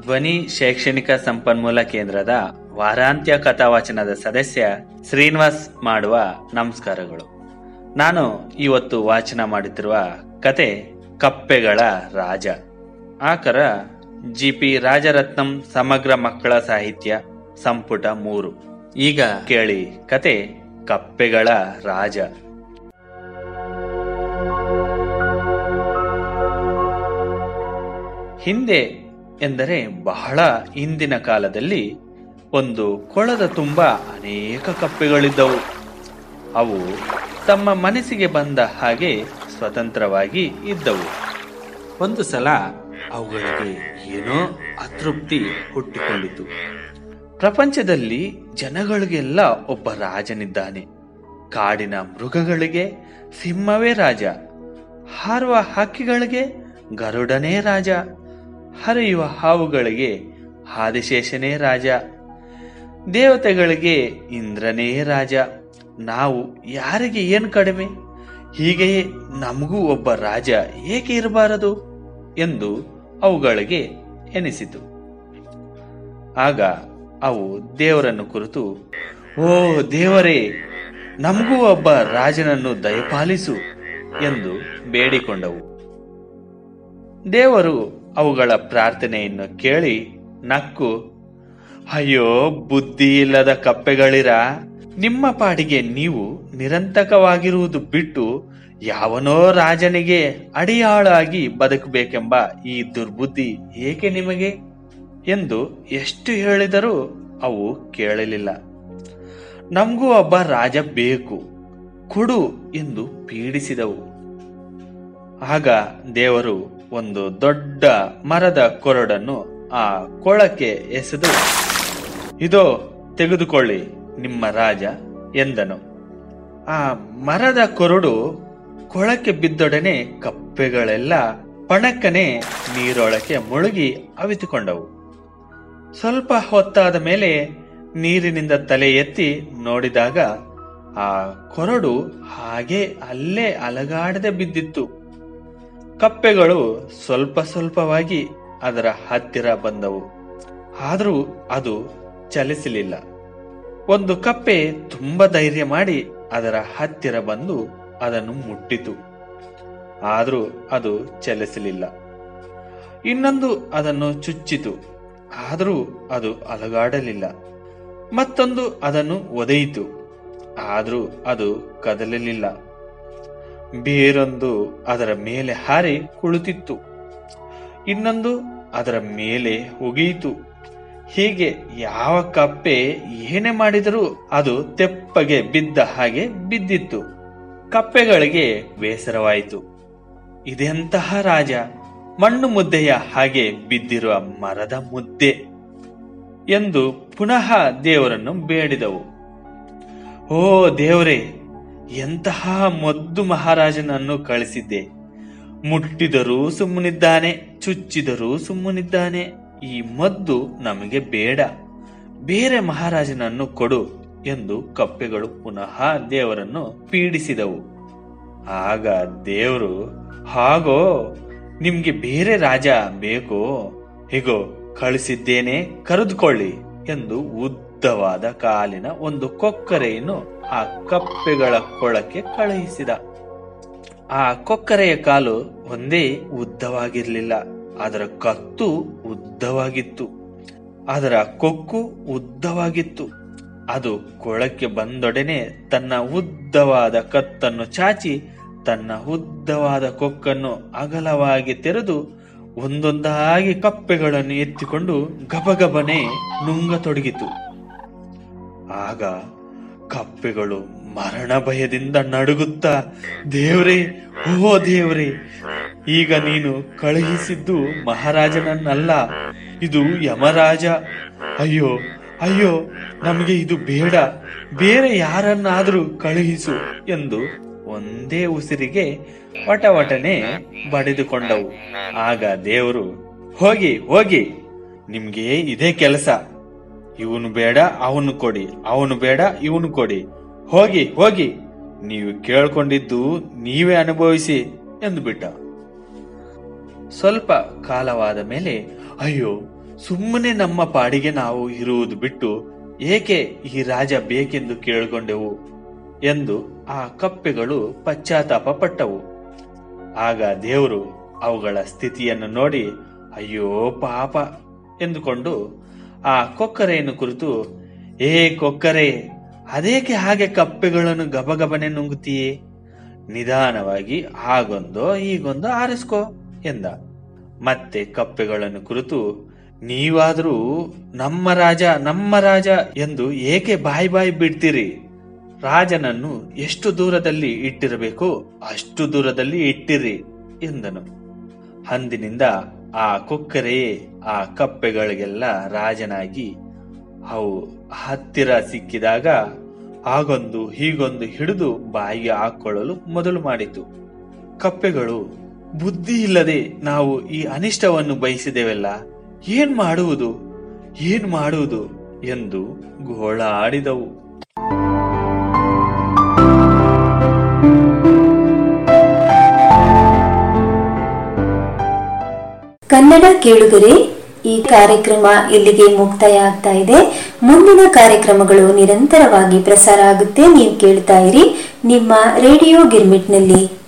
ಧ್ವನಿ ಶೈಕ್ಷಣಿಕ ಸಂಪನ್ಮೂಲ ಕೇಂದ್ರದ ವಾರಾಂತ್ಯ ಕಥಾವಾಚನದ ಸದಸ್ಯ ಶ್ರೀನಿವಾಸ್ ಮಾಡುವ ನಮಸ್ಕಾರಗಳು ನಾನು ಇವತ್ತು ವಾಚನ ಮಾಡುತ್ತಿರುವ ಕತೆ ಕಪ್ಪೆಗಳ ರಾಜ ಆಕರ ಜಿ ಪಿ ರಾಜರತ್ನಂ ಸಮಗ್ರ ಮಕ್ಕಳ ಸಾಹಿತ್ಯ ಸಂಪುಟ ಮೂರು ಈಗ ಕೇಳಿ ಕತೆ ಕಪ್ಪೆಗಳ ರಾಜ ಹಿಂದೆ ಎಂದರೆ ಬಹಳ ಹಿಂದಿನ ಕಾಲದಲ್ಲಿ ಒಂದು ಕೊಳದ ತುಂಬ ಅನೇಕ ಕಪ್ಪೆಗಳಿದ್ದವು ಅವು ತಮ್ಮ ಮನಸ್ಸಿಗೆ ಬಂದ ಹಾಗೆ ಸ್ವತಂತ್ರವಾಗಿ ಇದ್ದವು ಒಂದು ಸಲ ಅವುಗಳಿಗೆ ಏನೋ ಅತೃಪ್ತಿ ಹುಟ್ಟಿಕೊಂಡಿತು ಪ್ರಪಂಚದಲ್ಲಿ ಜನಗಳಿಗೆಲ್ಲ ಒಬ್ಬ ರಾಜನಿದ್ದಾನೆ ಕಾಡಿನ ಮೃಗಗಳಿಗೆ ಸಿಂಹವೇ ರಾಜ ಹಾರುವ ಹಕ್ಕಿಗಳಿಗೆ ಗರುಡನೇ ರಾಜ ಹರಿಯುವ ಹಾವುಗಳಿಗೆ ಆದಿಶೇಷನೇ ರಾಜ ದೇವತೆಗಳಿಗೆ ಇಂದ್ರನೇ ರಾಜ ನಾವು ಯಾರಿಗೆ ಏನು ಕಡಿಮೆ ಹೀಗೆಯೇ ನಮಗೂ ಒಬ್ಬ ರಾಜ ಏಕೆ ಇರಬಾರದು ಎಂದು ಅವುಗಳಿಗೆ ಎನಿಸಿತು ಆಗ ಅವು ದೇವರನ್ನು ಕುರಿತು ಓ ದೇವರೇ ನಮಗೂ ಒಬ್ಬ ರಾಜನನ್ನು ದಯಪಾಲಿಸು ಎಂದು ಬೇಡಿಕೊಂಡವು ದೇವರು ಅವುಗಳ ಪ್ರಾರ್ಥನೆಯನ್ನು ಕೇಳಿ ನಕ್ಕು ಅಯ್ಯೋ ಬುದ್ಧಿ ಇಲ್ಲದ ಕಪ್ಪೆಗಳಿರ ನಿಮ್ಮ ಪಾಡಿಗೆ ನೀವು ನಿರಂತಕವಾಗಿರುವುದು ಬಿಟ್ಟು ಯಾವನೋ ರಾಜನಿಗೆ ಅಡಿಯಾಳಾಗಿ ಬದುಕಬೇಕೆಂಬ ಈ ದುರ್ಬುದ್ಧಿ ಏಕೆ ನಿಮಗೆ ಎಂದು ಎಷ್ಟು ಹೇಳಿದರೂ ಅವು ಕೇಳಲಿಲ್ಲ ನಮಗೂ ಒಬ್ಬ ರಾಜ ಬೇಕು ಕೊಡು ಎಂದು ಪೀಡಿಸಿದವು ಆಗ ದೇವರು ಒಂದು ದೊಡ್ಡ ಮರದ ಕೊರಡನ್ನು ಆ ಕೊಳಕ್ಕೆ ಎಸೆದು ಇದೋ ತೆಗೆದುಕೊಳ್ಳಿ ನಿಮ್ಮ ರಾಜ ಎಂದನು ಆ ಮರದ ಕೊರಡು ಕೊಳಕ್ಕೆ ಬಿದ್ದೊಡನೆ ಕಪ್ಪೆಗಳೆಲ್ಲ ಪಣಕ್ಕನೆ ನೀರೊಳಕ್ಕೆ ಮುಳುಗಿ ಅವಿತುಕೊಂಡವು ಸ್ವಲ್ಪ ಹೊತ್ತಾದ ಮೇಲೆ ನೀರಿನಿಂದ ತಲೆ ಎತ್ತಿ ನೋಡಿದಾಗ ಆ ಕೊರಡು ಹಾಗೆ ಅಲ್ಲೇ ಅಲಗಾಡದೆ ಬಿದ್ದಿತ್ತು ಕಪ್ಪೆಗಳು ಸ್ವಲ್ಪ ಸ್ವಲ್ಪವಾಗಿ ಅದರ ಹತ್ತಿರ ಬಂದವು ಆದರೂ ಅದು ಚಲಿಸಲಿಲ್ಲ ಒಂದು ಕಪ್ಪೆ ತುಂಬ ಧೈರ್ಯ ಮಾಡಿ ಅದರ ಹತ್ತಿರ ಬಂದು ಅದನ್ನು ಮುಟ್ಟಿತು ಆದರೂ ಅದು ಚಲಿಸಲಿಲ್ಲ ಇನ್ನೊಂದು ಅದನ್ನು ಚುಚ್ಚಿತು ಆದರೂ ಅದು ಅಲಗಾಡಲಿಲ್ಲ ಮತ್ತೊಂದು ಅದನ್ನು ಒದೆಯಿತು ಆದರೂ ಅದು ಕದಲಲಿಲ್ಲ ಬೇರೊಂದು ಅದರ ಮೇಲೆ ಹಾರಿ ಕುಳಿತಿತ್ತು ಇನ್ನೊಂದು ಅದರ ಮೇಲೆ ಒಗೆಯಿತು ಹೀಗೆ ಯಾವ ಕಪ್ಪೆ ಏನೇ ಮಾಡಿದರೂ ಅದು ತೆಪ್ಪಗೆ ಬಿದ್ದ ಹಾಗೆ ಬಿದ್ದಿತ್ತು ಕಪ್ಪೆಗಳಿಗೆ ಬೇಸರವಾಯಿತು ಇದೆಂತಹ ರಾಜ ಮಣ್ಣು ಮುದ್ದೆಯ ಹಾಗೆ ಬಿದ್ದಿರುವ ಮರದ ಮುದ್ದೆ ಎಂದು ಪುನಃ ದೇವರನ್ನು ಬೇಡಿದವು ಓ ದೇವರೇ ಎಂತಹ ಮೊದ್ದು ಮಹಾರಾಜನನ್ನು ಕಳಿಸಿದ್ದೆ ಮುಟ್ಟಿದರೂ ಸುಮ್ಮನಿದ್ದಾನೆ ಚುಚ್ಚಿದರೂ ಸುಮ್ಮನಿದ್ದಾನೆ ಈ ಮದ್ದು ನಮಗೆ ಬೇಡ ಬೇರೆ ಮಹಾರಾಜನನ್ನು ಕೊಡು ಎಂದು ಕಪ್ಪೆಗಳು ಪುನಃ ದೇವರನ್ನು ಪೀಡಿಸಿದವು ಆಗ ದೇವರು ಹಾಗೋ ನಿಮ್ಗೆ ಬೇರೆ ರಾಜ ಬೇಕೋ ಹೀಗೋ ಕಳಿಸಿದ್ದೇನೆ ಕರೆದುಕೊಳ್ಳಿ ಎಂದು ಉದ್ದವಾದ ಕಾಲಿನ ಒಂದು ಕೊಕ್ಕರೆಯನ್ನು ಆ ಕಪ್ಪೆಗಳ ಕೊಳಕ್ಕೆ ಕಳುಹಿಸಿದ ಆ ಕೊಕ್ಕರೆಯ ಕಾಲು ಒಂದೇ ಉದ್ದವಾಗಿರಲಿಲ್ಲ ಅದರ ಕತ್ತು ಉದ್ದವಾಗಿತ್ತು ಅದರ ಕೊಕ್ಕು ಉದ್ದವಾಗಿತ್ತು ಅದು ಕೊಳಕ್ಕೆ ಬಂದೊಡನೆ ತನ್ನ ಉದ್ದವಾದ ಕತ್ತನ್ನು ಚಾಚಿ ತನ್ನ ಉದ್ದವಾದ ಕೊಕ್ಕನ್ನು ಅಗಲವಾಗಿ ತೆರೆದು ಒಂದೊಂದಾಗಿ ಕಪ್ಪೆಗಳನ್ನು ಎತ್ತಿಕೊಂಡು ಗಬಗಬನೆ ನುಂಗತೊಡಗಿತು ಆಗ ಕಪ್ಪೆಗಳು ಮರಣ ಭಯದಿಂದ ನಡುಗುತ್ತಾ ದೇವ್ರೇ ಓ ದೇವ್ರೇ ಈಗ ನೀನು ಕಳುಹಿಸಿದ್ದು ಮಹಾರಾಜನನ್ನಲ್ಲ ಇದು ಯಮರಾಜ ಅಯ್ಯೋ ಅಯ್ಯೋ ನಮಗೆ ಇದು ಬೇಡ ಬೇರೆ ಯಾರನ್ನಾದರೂ ಕಳುಹಿಸು ಎಂದು ಒಂದೇ ಉಸಿರಿಗೆ ವಟವಟನೆ ಬಡಿದುಕೊಂಡವು ಆಗ ದೇವರು ಹೋಗಿ ಹೋಗಿ ನಿಮ್ಗೆ ಇದೇ ಕೆಲಸ ಇವನು ಬೇಡ ಅವನು ಕೊಡಿ ಅವನು ಬೇಡ ಇವನು ಕೊಡಿ ಹೋಗಿ ಹೋಗಿ ನೀವು ಕೇಳ್ಕೊಂಡಿದ್ದು ನೀವೇ ಅನುಭವಿಸಿ ಎಂದು ಬಿಟ್ಟ ಸ್ವಲ್ಪ ಕಾಲವಾದ ಮೇಲೆ ಅಯ್ಯೋ ಸುಮ್ಮನೆ ನಮ್ಮ ಪಾಡಿಗೆ ನಾವು ಇರುವುದು ಬಿಟ್ಟು ಏಕೆ ಈ ರಾಜ ಬೇಕೆಂದು ಕೇಳಿಕೊಂಡೆವು ಎಂದು ಆ ಕಪ್ಪೆಗಳು ಪಶ್ಚಾತ್ತಾಪ ಪಟ್ಟವು ಆಗ ದೇವರು ಅವುಗಳ ಸ್ಥಿತಿಯನ್ನು ನೋಡಿ ಅಯ್ಯೋ ಪಾಪ ಎಂದುಕೊಂಡು ಆ ಕೊಕ್ಕರೆಯನ್ನು ಕುರಿತು ಏ ಕೊಕ್ಕರೆ ಅದೇಕೆ ಹಾಗೆ ಕಪ್ಪೆಗಳನ್ನು ಗಬಗಬನೆ ನುಂಗುತ್ತೀಯೇ ನಿಧಾನವಾಗಿ ಹಾಗೊಂದೋ ಹೀಗೊಂದೋ ಆರಿಸ್ಕೋ ಎಂದ ಮತ್ತೆ ಕಪ್ಪೆಗಳನ್ನು ಕುರಿತು ನೀವಾದರೂ ನಮ್ಮ ರಾಜ ನಮ್ಮ ರಾಜ ಎಂದು ಏಕೆ ಬಾಯಿ ಬಾಯಿ ಬಿಡ್ತೀರಿ ರಾಜನನ್ನು ಎಷ್ಟು ದೂರದಲ್ಲಿ ಇಟ್ಟಿರಬೇಕೋ ಅಷ್ಟು ದೂರದಲ್ಲಿ ಇಟ್ಟಿರಿ ಎಂದನು ಅಂದಿನಿಂದ ಆ ಕೊಕ್ಕರೆಯೇ ಆ ಕಪ್ಪೆಗಳಿಗೆಲ್ಲ ರಾಜನಾಗಿ ಅವು ಹತ್ತಿರ ಸಿಕ್ಕಿದಾಗ ಆಗೊಂದು ಹೀಗೊಂದು ಹಿಡಿದು ಬಾಯಿಗೆ ಹಾಕೊಳ್ಳಲು ಮೊದಲು ಮಾಡಿತು ಕಪ್ಪೆಗಳು ಬುದ್ಧಿ ಇಲ್ಲದೆ ನಾವು ಈ ಅನಿಷ್ಟವನ್ನು ಬಯಸಿದೆವಲ್ಲ ಏನ್ ಮಾಡುವುದು ಏನ್ ಮಾಡುವುದು ಎಂದು ಗೋಳಾಡಿದವು ಕನ್ನಡ ಕೇಳುಗರೆ ಈ ಕಾರ್ಯಕ್ರಮ ಇಲ್ಲಿಗೆ ಮುಕ್ತಾಯ ಆಗ್ತಾ ಇದೆ ಮುಂದಿನ ಕಾರ್ಯಕ್ರಮಗಳು ನಿರಂತರವಾಗಿ ಪ್ರಸಾರ ಆಗುತ್ತೆ ನೀವು ಕೇಳ್ತಾ ಇರಿ ನಿಮ್ಮ ರೇಡಿಯೋ ಗಿರ್ಮಿಟ್ನಲ್ಲಿ